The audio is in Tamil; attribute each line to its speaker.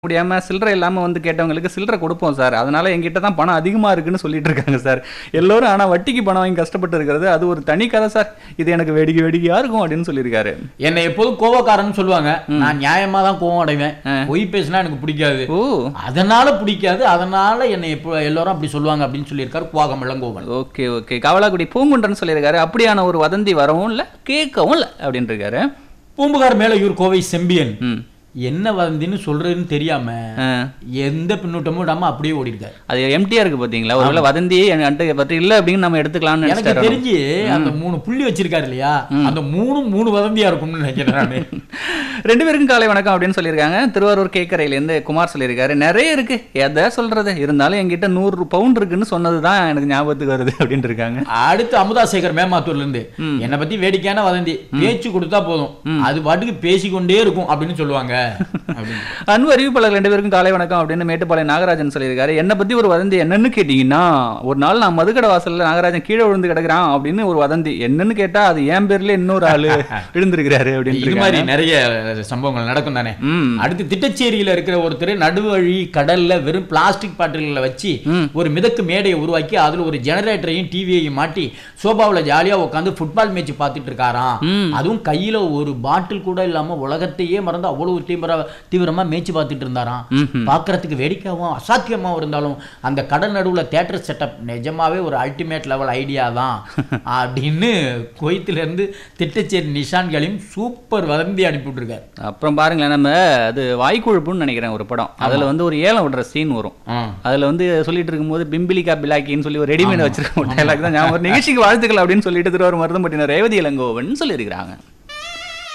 Speaker 1: முடியாம சில்லறை இல்லாம வந்து கேட்டவங்களுக்கு சில்லறை கொடுப்போம் சார் அதனால என்கிட்ட தான் பணம் அதிகமா இருக்குன்னு சொல்லிட்டு இருக்காங்க சார் எல்லோரும் ஆனா வட்டிக்கு பணம் வாங்கி கஷ்டப்பட்டு இருக்கிறது அது ஒரு தனி கதை சார் இது எனக்கு வேடிக்கை வேடிக்கையா இருக்கும் அப்படின்னு சொல்லியிருக்காரு
Speaker 2: என்னை எப்போதும் கோவக்காரன்னு சொல்லுவாங்க நான் நியாயமா தான் கோவம் அடைவேன் பொய் பேசினா எனக்கு பிடிக்காது
Speaker 1: ஓ
Speaker 2: அதனால பிடிக்காது அதனால என்னை எப்போ எல்லாரும் அப்படி சொல்லுவாங்க அப்படின்னு சொல்லியிருக்காரு குவாகம் இளங்கோவன்
Speaker 1: ஓகே ஓகே கவலாக்குடி பூங்குன்றன்னு சொல்லியிருக்காரு அப்படியான ஒரு வதந்தி வரவும் இல்ல கேட்கவும் இல்ல அப்படின்னு இருக்காரு
Speaker 2: பூம்புகார் மேலையூர் கோவை செம்பியன்
Speaker 1: ம்
Speaker 2: என்ன வதந்தின்னு சொல்றதுன்னு தெரியாம
Speaker 1: ஆ.
Speaker 2: எந்த பின்னூட்டமும் இடாம அப்படியே ஓடி இருக்காரு
Speaker 1: அது எம்டியா இருக்கு பாத்தீங்களா ஒருவேளை வதந்தியே என்கிட்ட பற்றி இல்ல அப்படின்னு நம்ம எடுத்துக்கலாம்னு
Speaker 2: எனக்கு
Speaker 1: நினைச்சிட்டாரு
Speaker 2: தெரிஞ்சு அந்த மூணு புள்ளி வச்சிருக்காரு இல்லையா அந்த மூணும் மூணு வதந்தியா இருக்கும்னு நினைக்கிறேன் நானு.
Speaker 1: ரெண்டு பேருக்கும் காலை வணக்கம் அப்படின்னு சொல்லியிருக்காங்க திருவாரூர் கேக்கரையிலேருந்து குமார் சொல்லியிருக்காரு நிறைய இருக்கு எதை சொல்றது இருந்தாலும் என்கிட்ட நூறு பவுண்ட் இருக்குன்னு சொன்னதுதான் எனக்கு ஞாபகத்துக்கு வருது அப்படின்னு இருக்காங்க
Speaker 2: அடுத்து அமுதா சேகர் மேமாத்தூர்ல இருந்து என்னை பத்தி வேடிக்கையான வதந்தி பேச்சு கொடுத்தா போதும் அது பாட்டுக்கு பேசிக்கொண்டே இருக்கும் அப்படின்னு சொல்லுவாங்க அப்படின்னு.
Speaker 1: அன்பு அறிவிப்பாளர் ரெண்டு பேருக்கும் காலை வணக்கம் அப்படின்னு மேட்டுப்பாளையம் நாகராஜன் சொல்லியிருக்காரு என்னை பத்தி ஒரு வதந்தி என்னன்னு கேட்டீங்கன்னா ஒரு நாள் நான் மதுக்கடை வாசல்ல நாகராஜன் கீழே விழுந்து கிடக்குறான் அப்படின்னு ஒரு வதந்தி என்னன்னு கேட்டா அது என் பேர்ல இன்னொரு ஆளு விழுந்திருக்கிறாரு அப்படின்னு
Speaker 2: இது
Speaker 1: இருக்காங்க.
Speaker 2: மாதிரி நிறைய சம்பவங்கள் நடக்கும் தானே
Speaker 1: ம்
Speaker 2: அடுத்து திட்டச்சேரியில இருக்கிற ஒருத்தர் நடுவழி கடல்ல வெறும் பிளாஸ்டிக் பாட்டில்களை வச்சு
Speaker 1: ம்.
Speaker 2: ஒரு மிதக்கு மேடையை உருவாக்கி அதுல ஒரு ஜெனரேட்டரையும் டிவியையும் மாட்டி சோபாவுல ஜாலியா உட்காந்து ஃபுட்பால் மேட்ச் பார்த்துட்டு இருக்காராம்
Speaker 1: ம்.
Speaker 2: அதுவும் கையில ஒரு பாட்டில் கூட இல்லாம உலகத்தையே மறந்து அவ்வளவு தீவிர தீவிரமா மேட்ச் பார்த்துட்டு இருந்தாராம்
Speaker 1: ம்ஹும்.
Speaker 2: பார்க்கறதுக்கு வேடிக்கையாகவும் அசாத்தியமாகவும் இருந்தாலும் அந்த கடல் நடுவுல தேட்டர் செட்டப் நிஜமாவே ஒரு அல்டிமேட் லெவல் ஐடியா தான் அப்படின்னு குவைத்துல இருந்து திட்டச்சேரி நிஷான் கலீம் சூப்பர் வதந்தி அனுப்பிவிட்டுருக்காரு
Speaker 1: அப்புறம் பாருங்களேன் நம்ம அது வாய்க்குழுப்புன்னு நினைக்கிறேன் ஒரு படம் அதுல வந்து ஒரு ஏலம் விடுற சீன் வரும்
Speaker 2: ஆ.
Speaker 1: அதுல வந்து சொல்லிட்டு இருக்கும்போது பிம்பிலிகா பிலாக்கின்னு சொல்லி ஒரு ரெடிமேட் வச்சிருக்க ஒரு டைலாக் தான் ஞாபகம் வருது. நிகழ்ச்சிக்கு வாழ்த்துக்கள் அப்படின்னு சொல்லிட்டு திருவாரூர் மருதம்பட்டின ரேவதி இளங்கோவன் சொல்லியிருக்காங்க